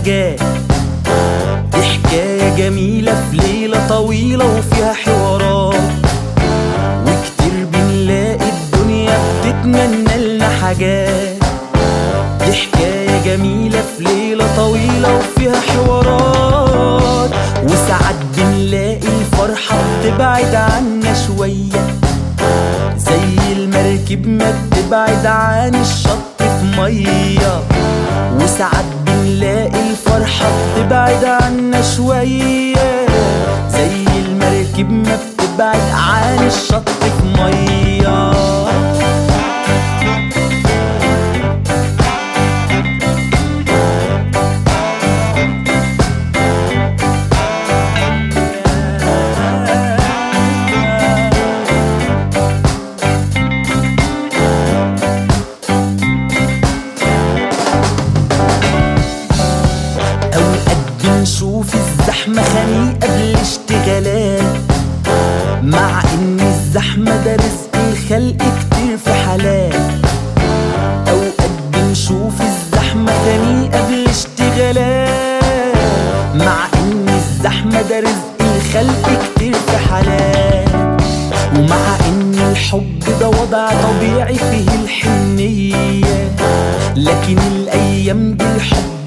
حاجات دي حكاية جميلة في ليلة طويلة وفيها حوارات وكتير بنلاقي الدنيا بتتمنى لنا حاجات دي حكاية جميلة في ليلة طويلة وفيها حوارات وساعات بنلاقي الفرحة بتبعد عنا شوية زي المركب ما بتبعد عن الشط في مية وساعات بنلاقي الفرحة بتبعد عنا شوية زي المركب ما بتبعد عن الشط في مية أوقات بنشوف الزحمة خنيقة بالاشتغالات مع إن الزحمة ده رزق الخلق كتير في حالات أوقات بنشوف الزحمة خنيقة بالاشتغالات مع إن الزحمة ده رزق الخلق كتير في حالات ومع إن الحب ده وضع طبيعي فيه الحنية لكن الأيام دي الحب